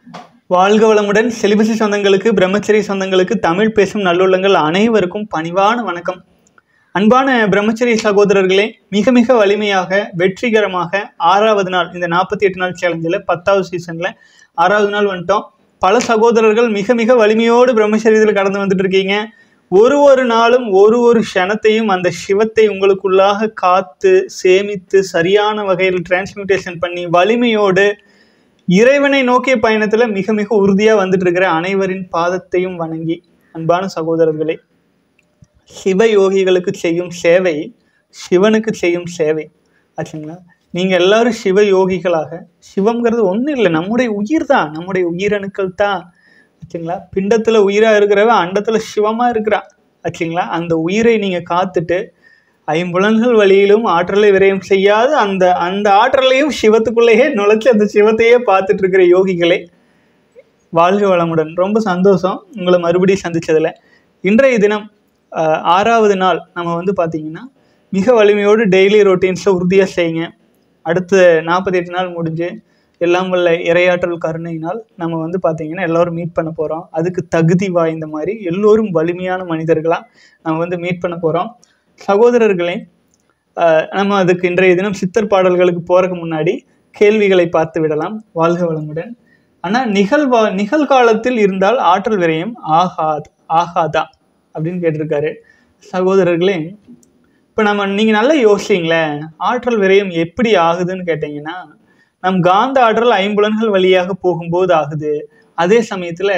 வாழ்க வளமுடன் செலிபசி சொந்தங்களுக்கு பிரம்மச்சரிய சொந்தங்களுக்கு தமிழ் பேசும் நல்லுள்ளங்கள் அனைவருக்கும் பணிவான வணக்கம் அன்பான பிரம்மச்சரிய சகோதரர்களே மிக மிக வலிமையாக வெற்றிகரமாக ஆறாவது நாள் இந்த நாற்பத்தி எட்டு நாள் சேலஞ்சில் பத்தாவது சீசனில் ஆறாவது நாள் வந்துட்டோம் பல சகோதரர்கள் மிக மிக வலிமையோடு பிரம்மச்சரியத்தில் கடந்து வந்துட்டு இருக்கீங்க ஒரு ஒரு நாளும் ஒரு ஒரு க்ஷணத்தையும் அந்த சிவத்தை உங்களுக்குள்ளாக காத்து சேமித்து சரியான வகையில் டிரான்ஸ்மியூட்டேஷன் பண்ணி வலிமையோடு இறைவனை நோக்கிய பயணத்துல மிக மிக உறுதியா வந்துட்டு இருக்கிற அனைவரின் பாதத்தையும் வணங்கி அன்பான சகோதரர்களே சிவ யோகிகளுக்கு செய்யும் சேவை சிவனுக்கு செய்யும் சேவை ஆச்சுங்களா நீங்க எல்லாரும் சிவ யோகிகளாக சிவம்ங்கிறது ஒன்றும் இல்லை நம்முடைய உயிர் தான் நம்முடைய உயிரணுக்கள் தான் ஆச்சுங்களா பிண்டத்துல உயிரா இருக்கிறவன் அண்டத்துல சிவமா இருக்கிறான் ஆச்சுங்களா அந்த உயிரை நீங்க காத்துட்டு ஐம்புலன்கள் வழியிலும் ஆற்றலை விரயம் செய்யாது அந்த அந்த ஆற்றலையும் சிவத்துக்குள்ளேயே நுழைச்சு அந்த சிவத்தையே பார்த்துட்டு இருக்கிற யோகிகளே வாழ்க வளமுடன் ரொம்ப சந்தோஷம் உங்களை மறுபடியும் சந்திச்சதுல இன்றைய தினம் ஆஹ், ஆறாவது நாள் நம்ம வந்து பார்த்தீங்கன்னா மிக வலிமையோடு டெய்லி ரொட்டீன்ஸை உறுதியாக செய்யுங்க அடுத்த நாற்பத்தி எட்டு நாள் முடிஞ்சு எல்லாம் வல்ல இரையாற்றல் கருணையினால் நம்ம வந்து பார்த்தீங்கன்னா எல்லோரும் மீட் பண்ண போகிறோம் அதுக்கு தகுதி வாய்ந்த மாதிரி எல்லோரும் வலிமையான மனிதர்களாக நம்ம வந்து மீட் பண்ண போகிறோம் சகோதரர்களே ஆஹ், நம்ம அதுக்கு இன்றைய தினம் சித்தர் பாடல்களுக்கு போகிறதுக்கு முன்னாடி கேள்விகளை பார்த்து விடலாம் வாழ்க வளமுடன் ஆனால் நிகழ்வா நிகழ்காலத்தில் இருந்தால் ஆற்றல் விரயம் ஆகாது ஆகாதா அப்படின்னு கேட்டிருக்காரு சகோதரர்களே இப்போ நம்ம நீங்கள் நல்லா யோசிங்களேன் ஆற்றல் விரயம் எப்படி ஆகுதுன்னு கேட்டிங்கன்னா நம் காந்த ஆற்றல் ஐம்புலன்கள் வழியாக போகும்போது ஆகுது அதே சமயத்தில்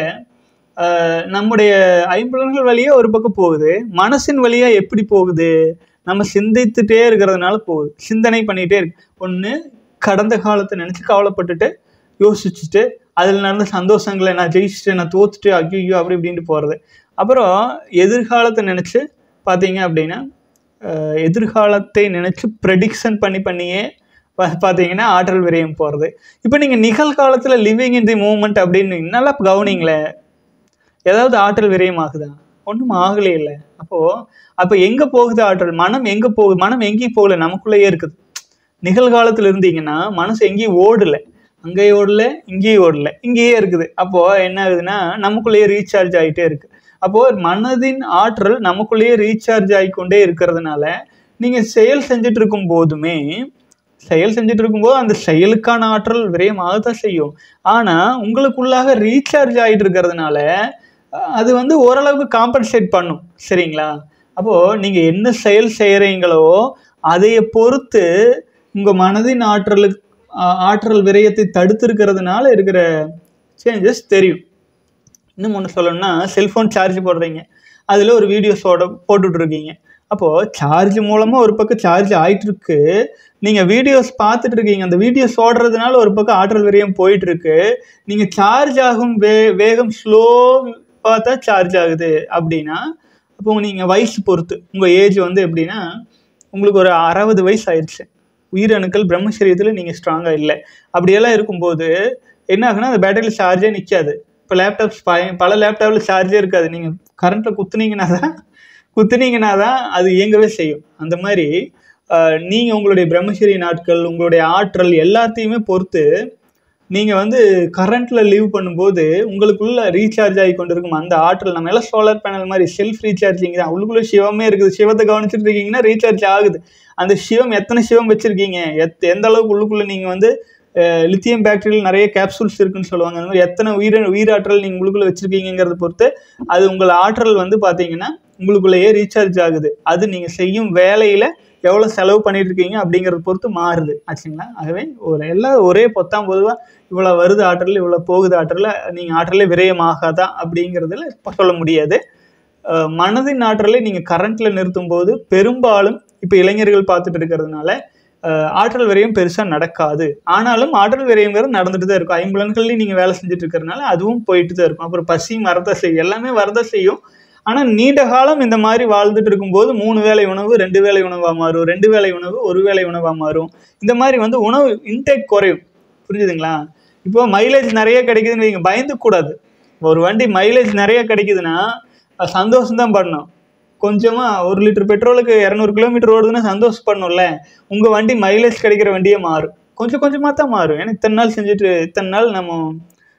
நம்முடைய ஐம்புலன்கள் வழியா ஒரு பக்கம் போகுது மனசின் வழியா எப்படி போகுது நம்ம சிந்தித்துட்டே இருக்கிறதுனால போகுது சிந்தனை பண்ணிகிட்டே இருக்கு ஒன்று கடந்த காலத்தை நினச்சி கவலைப்பட்டுட்டு யோசிச்சுட்டு அதில் நடந்த சந்தோஷங்களை நான் ஜெயிச்சுட்டு நான் தோத்துட்டு ஐயோ அப்படி இப்படின்ட்டு போகிறது அப்புறம் எதிர்காலத்தை நினச்சி பார்த்தீங்க அப்படின்னா அஹ், எதிர்காலத்தை நினச்சி ப்ரெடிக்ஷன் பண்ணி பண்ணியே பா- பார்த்தீங்கன்னா ஆற்றல் விரயம் போகிறது இப்போ நீங்கள் நிகழ்காலத்தில் லிவிங் இன் தி மூமெண்ட் அப்படின்னு நல்லா கவனிங்களேன் ஏதாவது ஆற்றல் விரயம் ஆகுதா ஒன்றும் ஆகலே இல்லை அப்போது அப்போ எங்கே போகுது ஆற்றல் மனம் எங்கே போகுது மனம் எங்கேயும் போகல நமக்குள்ளேயே இருக்குது நிகழ்காலத்தில் இருந்தீங்கன்னா மனசு எங்கேயும் ஓடலை அங்கேயும் ஓடல இங்கேயும் ஓடல இங்கேயே இருக்குது அப்போது என்ன ஆகுதுன்னா நமக்குள்ளேயே ரீசார்ஜ் ஆகிட்டே இருக்கு அப்போது மனதின் ஆற்றல் நமக்குள்ளேயே ரீசார்ஜ் ஆகிக்கொண்டே இருக்கிறதுனால நீங்கள் செயல் செஞ்சுட்டு இருக்கும் போதுமே செயல் செஞ்சுட்டு இருக்கும்போது அந்த செயலுக்கான ஆற்றல் விரயமாகத்தான் செய்யும் ஆனால் உங்களுக்குள்ளாக ரீசார்ஜ் ஆகிட்டு இருக்கிறதுனால அஹ், அது வந்து ஓரளவுக்கு காம்பன்சேட் பண்ணும் சரிங்களா அப்போது நீங்கள் என்ன செயல் செய்கிறீங்களோ அதைய பொறுத்து உங்கள் மனதின் ஆற்றலுக்கு ஆ- ஆற்றல் விரயத்தை தடுத்திருக்கிறதுனால இருக்கிற சேஞ்சஸ் தெரியும் இன்னும் ஒன்று சொல்லணும்னா செல்ஃபோன் சார்ஜ் போடுறீங்க அதில் ஒரு வீடியோஸோட போட்டுட்டு இருக்கீங்க அப்போது சார்ஜ் மூலமாக ஒரு பக்கம் சார்ஜ் ஆயிட்டு இருக்கு நீங்கள் வீடியோஸ் பார்த்துட்டு இருக்கீங்க அந்த வீடியோஸ் ஓடுறதுனால ஒரு பக்கம் ஆற்றல் விரயம் போயிட்டு இருக்கு நீங்கள் சார்ஜ் ஆகும் வே வேகம் ஸ்லோவாக தான் சார்ஜ் ஆகுது அப்படின்னா அப்போ நீங்கள் வயசு பொறுத்து உங்கள் ஏஜ் வந்து எப்படின்னா உங்களுக்கு ஒரு அறுபது வயசு ஆயிடுச்சு உயிரணுக்கள் பிரம்மசரியத்தில் நீங்கள் ஸ்ட்ராங்காக இல்லை அப்படியெல்லாம் இருக்கும்போது என்ன ஆகுனா அந்த பேட்டரியில் சார்ஜே நிற்காது இப்போ லேப்டாப்ஸ் பல லேப்டாப்பில் சார்ஜே இருக்காது நீங்கள் கரண்ட்டில் குத்துனீங்கன்னா தான் குத்துனீங்கன்னா தான் அது இயங்கவே செய்யும் அந்த மாதிரி நீங்கள் உங்களுடைய பிரம்மச்சரிய நாட்கள் உங்களுடைய ஆற்றல் எல்லாத்தையுமே பொறுத்து நீங்கள் வந்து கரண்ட்டில் லீவ் பண்ணும்போது உங்களுக்குள்ள ரீசார்ஜ் ஆகி கொண்டிருக்கும் அந்த ஆற்றல் நம்ம எல்லாம் சோலார் பேனல் மாதிரி செல்ஃப் ரீசார்ஜிங் தான் உள்ளுக்குள்ள சிவமே இருக்குது சிவத்தை கவனிச்சுட்டு இருக்கீங்கன்னா ரீசார்ஜ் ஆகுது அந்த சிவம் எத்தனை சிவம் வச்சுருக்கீங்க எத் எந்த அளவுக்கு உள்ளுக்குள்ளே நீங்கள் வந்து லித்தியம் பேக்டீரியல் நிறைய கேப்சூல்ஸ் இருக்குன்னு சொல்லுவாங்க அந்த மாதிரி எத்தனை உயிர உயிராற்றல் நீங்கள் உங்களுக்குள்ள வச்சுருக்கீங்கிறத பொறுத்து அது உங்கள் ஆற்றல் வந்து பார்த்தீங்கன்னா உங்களுக்குள்ளேயே ரீசார்ஜ் ஆகுது அது நீங்கள் செய்யும் வேலையில் எவ்வளோ செலவு பண்ணிட்டு இருக்கீங்க அப்படிங்கிறத பொறுத்து மாறுது ஆச்சுங்களா ஆகவே ஒரு எல்லாம் ஒரே பொத்தாம் பொதுவாக இவ்வளோ வருது ஆற்றல் இவ்வளோ போகுது ஆற்றல் நீங்கள் ஆற்றலே விரயமாகாதா அப்படிங்கிறதுல இப்ப சொல்ல முடியாது அஹ் மனதின் ஆற்றலை நீங்கள் கரண்ட்டில் நிறுத்தும் போது பெரும்பாலும் இப்போ இளைஞர்கள் பார்த்துட்டு இருக்கிறதுனால அஹ் ஆற்றல் விரயம் பெருசாக நடக்காது ஆனாலும் ஆற்றல் விரயங்கிறது நடந்துட்டு தான் இருக்கும் ஐம்புலன்கள்லையும் நீங்கள் வேலை செஞ்சுட்டு இருக்கிறதுனால அதுவும் போயிட்டு தான் இருக்கும் அப்புறம் பசி வரதான் செய்யும் எல்லாமே வரதான் செய்யும் ஆனால் நீண்ட காலம் இந்த மாதிரி வாழ்ந்துட்டு இருக்கும்போது மூணு வேளை உணவு ரெண்டு வேளை உணவாக மாறும் ரெண்டு வேளை உணவு ஒரு வேளை உணவாக மாறும் இந்த மாதிரி வந்து உணவு இன்டேக் குறையும் புரிஞ்சுதுங்களா இப்போ மைலேஜ் நிறைய கிடைக்குதுன்னு நீங்கள் பயந்து கூடாது ஒரு வண்டி மைலேஜ் நிறைய கிடைக்குதுன்னா அது சந்தோஷம் தான் பண்ணணும் கொஞ்சமாக ஒரு லிட்டர் பெட்ரோலுக்கு இரநூறு கிலோமீட்டர் ஓடுதுன்னா சந்தோஷப்படணும்ல உங்கள் வண்டி மைலேஜ் கிடைக்கிற வண்டியே மாறும் கொஞ்சம் கொஞ்சமாக தான் மாறும் ஏன்னா இத்தனை நாள் செஞ்சுட்டு இத்தனை நாள் நம்ம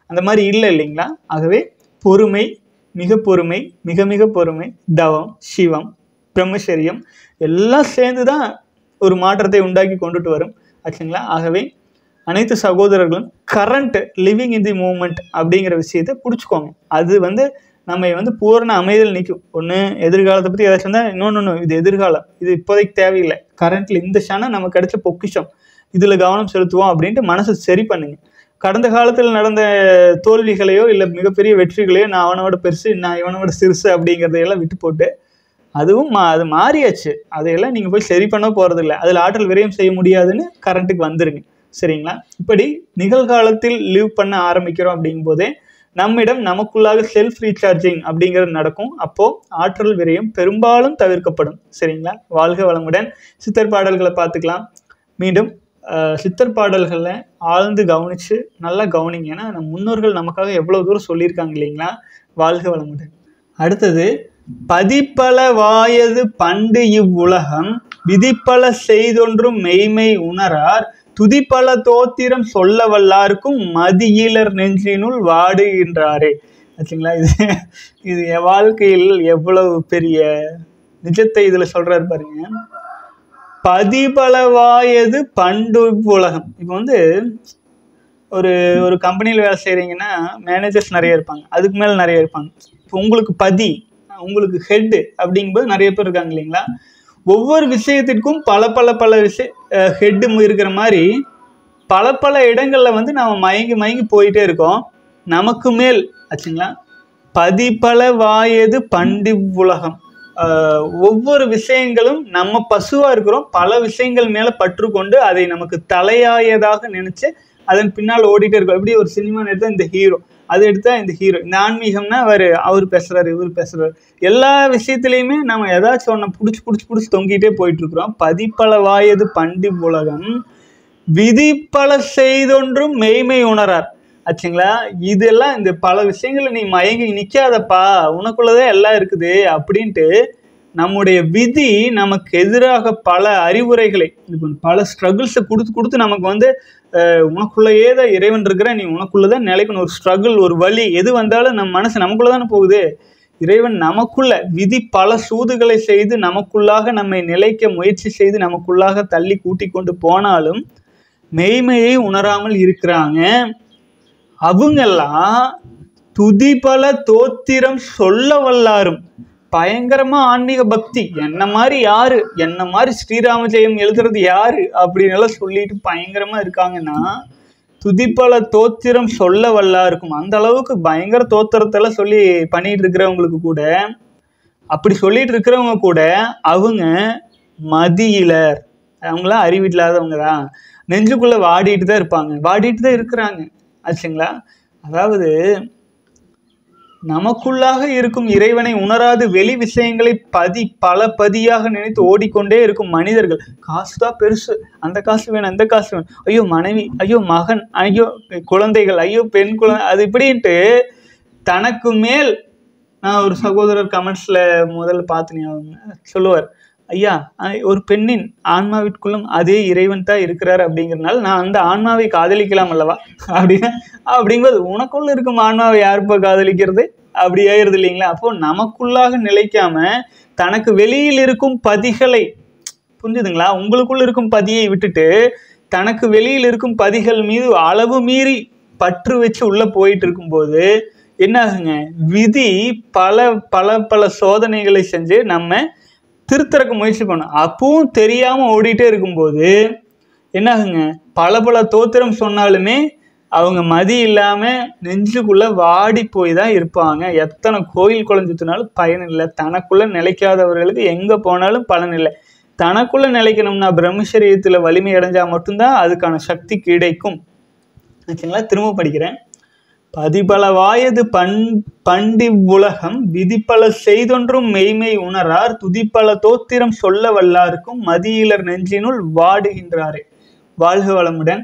அந்த மாதிரி இல்லை இல்லைங்களா ஆகவே பொறுமை மிக பொறுமை மிக மிக பொறுமை தவம் சிவம் பிரம்மச்சரியம் எல்லாம் சேர்ந்து தான் ஒரு மாற்றத்தை உண்டாக்கி கொண்டுட்டு வரும் ஆச்சுங்களா ஆகவே அனைத்து சகோதரர்களும் current living in the moment அப்படிங்கிற விஷயத்தை பிடிச்சிக்கோங்க அது வந்து நம்ம வந்து பூரண அமைதியில் நிற்கும் ஒன்று எதிர்காலத்தை பற்றி ஏதாச்சும் தான் இன்னொன்று இது எதிர்காலம் இது இப்போதைக்கு தேவையில்லை கரண்ட்டில் இந்த க்ஷணம் நமக்கு கிடைச்ச பொக்கிஷம் இதில் கவனம் செலுத்துவோம் அப்படின்ட்டு மனசை சரி பண்ணுங்க கடந்த காலத்தில் நடந்த தோல்விகளையோ இல்லை மிகப்பெரிய வெற்றிகளையோ நான் அவனோட பெருசு நான் இவனோட சிறுசு அப்படிங்கிறதையெல்லாம் விட்டு போட்டு அதுவும் மா அது மாறியாச்சு அதையெல்லாம் நீங்கள் போய் சரி பண்ண போகிறதில்ல அதில் ஆற்றல் விரயம் செய்ய முடியாதுன்னு கரண்ட்டுக்கு வந்துருங்க சரிங்களா இப்படி நிகழ்காலத்தில் லீவ் பண்ண ஆரம்பிக்கிறோம் அப்படிங்கும்போதே நம்மிடம் நமக்குள்ளாக செல்ஃப் ரீசார்ஜிங் அப்படிங்கிறது நடக்கும் அப்போ ஆற்றல் விரயம் பெரும்பாலும் தவிர்க்கப்படும் சரிங்களா வாழ்க வளமுடன் சித்தர் பாடல்களை பார்த்துக்கலாம் மீண்டும் அஹ், சித்தர் பாடல்களை ஆழ்ந்து கவனித்து நல்லா கவனிங்க ஏன்னா நம் முன்னோர்கள் நமக்காக எவ்வளோ தூரம் சொல்லியிருக்காங்க இல்லைங்களா வாழ்க வளமுடன் அடுத்தது பதிப்பல வாயது பண்டு இவ்வுலகம் விதிப்பல செய்தொன்றும் மெய்மை உணரார் துதிப்பல தோத்திரம் சொல்ல வல்லாருக்கும் மதியிலர் நெஞ்சினுள் வாடுகின்றாரே ஆச்சுங்களா இது இது என் வாழ்க்கையில் எவ்வளவு பெரிய நிஜத்தை இதில் சொல்றாரு பாருங்க பதிபலவாயது பண்டு உலகம் இப்போ வந்து ஒரு ஒரு கம்பெனியில் வேலை செய்கிறீங்கன்னா மேனேஜர்ஸ் நிறைய இருப்பாங்க அதுக்கு மேலே நிறைய இருப்பாங்க இப்போ உங்களுக்கு பதி உங்களுக்கு ஹெட்டு அப்படிங்கும்போது நிறைய பேர் இருக்காங்க இல்லைங்களா ஒவ்வொரு விஷயத்திற்கும் பல பல பல விஷய ஹெட்டு இருக்கிற மாதிரி பல பல இடங்களில் வந்து நம்ம மயங்கி மயங்கி போயிட்டே இருக்கோம் நமக்கு மேல் ஆச்சுங்களா பதிபல வாயது பண்டி உலகம் ஆஹ் ஒவ்வொரு விஷயங்களும் நம்ம பசுவாக இருக்கிறோம் பல விஷயங்கள் மேலே பற்று கொண்டு அதை நமக்கு தலையாயதாக நினச்சி அதன் பின்னால் ஓடிட்டே இருக்கோம் எப்படி ஒரு சினிமா எடுத்தால் இந்த ஹீரோ அது எடுத்தா இந்த ஹீரோ இந்த ஆன்மீகம்னா அவர் அவர் பேசுறாரு இவர் பேசுறாரு எல்லா விஷயத்துலையுமே நம்ம ஏதாச்சும் ஒன்று பிடிச்சி பிடிச்சி பிடிச்சி தொங்கிட்டே போயிட்டு இருக்கிறோம் பதிப்பல வாயது பண்டி உலகம் விதிப்பல செய்தொன்றும் மெய்மை உணரார் ஆச்சுங்களா இதெல்லாம் இந்த பல விஷயங்களை நீ மயங்கி நிற்காதப்பா உனக்குள்ளதான் எல்லாம் இருக்குது அப்படின்ட்டு நம்முடைய விதி நமக்கு எதிராக பல அறிவுரைகளை இது பல ஸ்ட்ரகிள்ஸை கொடுத்து கொடுத்து நமக்கு வந்து அஹ், உனக்குள்ளேயே தான் இறைவன் இருக்கிற நீ உனக்குள்ளதான் நிலைக்கணும் ஒரு ஸ்ட்ரகிள் ஒரு வழி எது வந்தாலும் நம்ம மனசு நமக்குள்ள தானே போகுது இறைவன் நமக்குள்ள விதி பல சூதுகளை செய்து நமக்குள்ளாக நம்மை நிலைக்க முயற்சி செய்து நமக்குள்ளாக தள்ளி கூட்டி கொண்டு போனாலும் மெய்மையை உணராமல் இருக்கிறாங்க அவங்கெல்லாம் துதிபல தோத்திரம் சொல்ல வல்லாரும் பயங்கரமா ஆன்மீக பக்தி என்ன மாதிரி யாரு என்ன மாதிரி ஸ்ரீராம ஜெயம் எழுதுறது யாரு அப்படின்னு எல்லாம் சொல்லிட்டு பயங்கரமா இருக்காங்கன்னா துதிப்பல தோத்திரம் சொல்ல வல்லாருக்கும் அந்த அளவுக்கு பயங்கர தோத்திரத்தெல்லாம் சொல்லி பண்ணிட்டு இருக்கிறவங்களுக்கு கூட அப்படி சொல்லிட்டு இருக்கிறவங்க கூட அவங்க மதியிலர் அவங்களாம் அறிவில்லாதவங்க தான் நெஞ்சுக்குள்ள வாடிட்டு தான் இருப்பாங்க வாடிட்டு தான் இருக்கிறாங்க ஆச்சுங்களா அதாவது நமக்குள்ளாக இருக்கும் இறைவனை உணராது வெளி விஷயங்களை பதி பல பதியாக நினைத்து ஓடிக்கொண்டே இருக்கும் மனிதர்கள் காசு தான் பெருசு அந்த காசு வேணும் அந்த காசு வேணும் ஐயோ மனைவி ஐயோ மகன் ஐயோ குழந்தைகள் ஐயோ பெண் குழந்தை அது இப்படின்ட்டு தனக்கு மேல் நான் ஒரு சகோதரர் கமெண்ட்ஸில் முதல்ல பார்த்தேன் அவங்க சொல்லுவார் ஐயா அஹ் ஒரு பெண்ணின் ஆன்மாவிற்குள்ளும் அதே இறைவன் தான் இருக்கிறார் அப்படிங்கிறனால நான் அந்த ஆன்மாவை காதலிக்கலாம் அல்லவா அப்படின்னா அப்படிங்கும்போது உனக்குள்ள இருக்கும் ஆன்மாவை யாருப்பா காதலிக்கிறது அப்படி ஆயிருது இல்லைங்களா அப்போ நமக்குள்ளாக நிலைக்காம தனக்கு வெளியில் இருக்கும் பதிகளை புரிஞ்சுதுங்களா உங்களுக்குள்ள இருக்கும் பதியை விட்டுட்டு தனக்கு வெளியில் இருக்கும் பதிகள் மீது அளவு மீறி பற்று வச்சு உள்ள போயிட்டு இருக்கும்போது என்ன ஆகுங்க விதி பல பல பல சோதனைகளை செஞ்சு நம்ம திருத்தறக்கு முயற்சி பண்ணும் அப்பவும் தெரியாம ஓடிட்டே இருக்கும்போது என்ன ஆகுங்க பல பல தோத்திரம் சொன்னாலுமே அவங்க மதி இல்லாம நெஞ்சுக்குள்ள வாடி போய் தான் இருப்பாங்க எத்தனை கோயில் குழஞ்சுத்தினாலும் பயன் இல்லை தனக்குள்ள நிலைக்காதவர்களுக்கு எங்க போனாலும் பலன் இல்லை தனக்குள்ள நிலைக்கணும்னா பிரம்மச்சரியத்துல வலிமை அடைஞ்சா மட்டும்தான் அதுக்கான சக்தி கிடைக்கும் ஆச்சுங்களா திரும்ப படிக்கிறேன் பதிபல வாயது பண் பண்டி உலகம் விதிப்பல செய்தொன்றும் மெய்மை உணரார் துதிப்பல தோத்திரம் சொல்ல வல்லாருக்கும் மதியிலர் நெஞ்சினுள் வாடுகின்றாரே வாழ்க வளமுடன்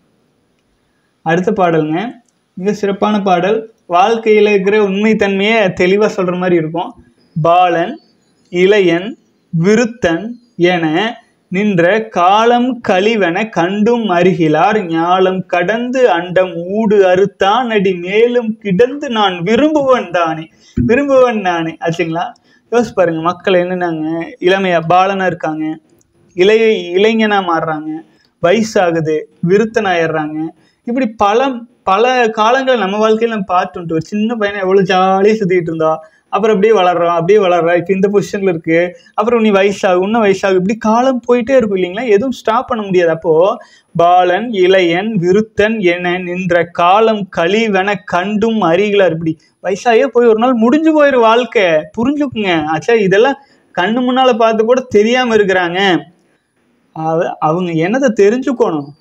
அடுத்த பாடலுங்க மிக சிறப்பான பாடல் வாழ்க்கையில் இருக்கிற உண்மைத்தன்மையை தெளிவாக சொல்கிற மாதிரி இருக்கும் பாலன் இளையன் விருத்தன் என நின்ற காலம் கழிவென கண்டும் அருகிலார் ஞாலம் கடந்து அண்டம் ஊடு அறுத்தான் அடி மேலும் கிடந்து நான் விரும்புவன் தானே விரும்புவன் நானே ஆச்சுங்களா யோசிச்சு பாருங்க மக்கள் என்னன்னாங்க இளமையா பாலனா இருக்காங்க இளைய இளைஞனா மாறுறாங்க வயசாகுது விருத்தனாயிடுறாங்க இப்படி பல பல காலங்கள் நம்ம வாழ்க்கையில நம்ம பார்த்துட்டு ஒரு சின்ன பையனை எவ்வளவு ஜாலியாக சுத்திட்டு இருந்தா அப்புறம் அப்படியே வளர்றோம் அப்படியே வளர்றா இப்போ இந்த பொசிஷன்ல இருக்கு அப்புறம் நீ வயசாகும் இன்னும் வயசாகும் இப்படி காலம் போயிட்டே இருக்கும் இல்லைங்களா எதுவும் ஸ்டாப் பண்ண முடியாது அப்போ பாலன் இளையன் விருத்தன் என நின்ற காலம் கழிவென கண்டும் அருகிலார் இப்படி வயசாயே போய் ஒரு நாள் முடிஞ்சு போயிரு வாழ்க்கை புரிஞ்சுக்குங்க ஆச்சா இதெல்லாம் கண்ணு முன்னால பார்த்து கூட தெரியாம இருக்கிறாங்க அவ- அவங்க என்னதை தெரிஞ்சுக்கணும்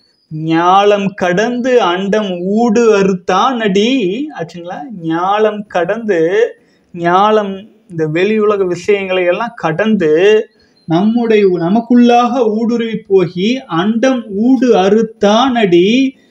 ஞாலம் கடந்து அண்டம் ஊடு அறுத்தான் அடி ஆச்சுங்களா ஞாலம் கடந்து ஞாலம் இந்த வெளி உலக விஷயங்களை எல்லாம் கடந்து நம்முடைய நமக்குள்ளாக ஊடுருவி போகி அண்டம் ஊடு அறுத்தான் அடி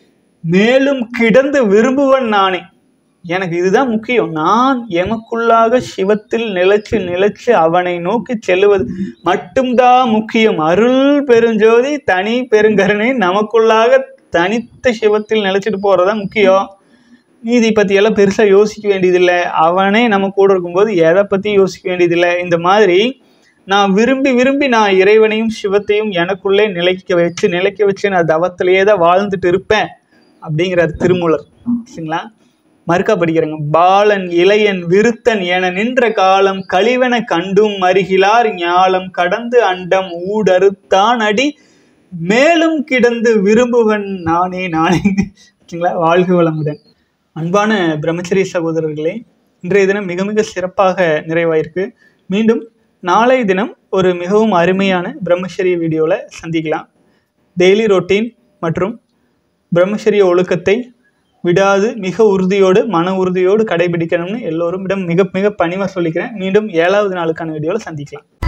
மேலும் கிடந்து விரும்புவன் நானே எனக்கு இதுதான் முக்கியம் நான் எமக்குள்ளாக சிவத்தில் நிலைச்சு நிலைச்சு அவனை நோக்கி செல்லுவது மட்டும்தான் முக்கியம் அருள் பெருஞ்சோதி தனி பெருங்கருணை நமக்குள்ளாக தனித்த சிவத்தில் நிலைச்சிட்டு போறதா முக்கியம் நீதி பத்தி எல்லாம் பெருசா யோசிக்க வேண்டியதில்லை அவனே நம்ம கூட இருக்கும்போது எதை பத்தி யோசிக்க வேண்டியதில்லை இந்த மாதிரி நான் விரும்பி விரும்பி நான் இறைவனையும் சிவத்தையும் எனக்குள்ளே நிலைக்க வச்சு நிலைக்க வச்சு நான் தவத்திலேயே தான் வாழ்ந்துட்டு இருப்பேன் அப்படிங்கிறார் திருமூலர் சரிங்களா மறுக்கா படிக்கிறேங்க பாலன் இளையன் விருத்தன் என நின்ற காலம் கழிவென கண்டும் அருகிலார் ஞாலம் கடந்து அண்டம் ஊடறுத்தான் அடி மேலும் கிடந்து விரும்புவன் நானே நானே சரிங்களா வாழ்க வளமுடன் அன்பான பிரம்மச்சரிய சகோதரர்களே இன்றைய தினம் மிக மிக சிறப்பாக நிறைவாயிருக்கு மீண்டும் நாளை தினம் ஒரு மிகவும் அருமையான பிரம்மச்சரிய வீடியோவில் சந்திக்கலாம் டெய்லி ரொட்டீன் மற்றும் பிரம்மச்சரிய ஒழுக்கத்தை விடாது மிக உறுதியோடு மன உறுதியோடு கடைபிடிக்கணும்னு எல்லோரும் இடம் மிக மிக பணிவாக சொல்லிக்கிறேன் மீண்டும் ஏழாவது நாளுக்கான வீடியோவில் சந்திக்கலாம்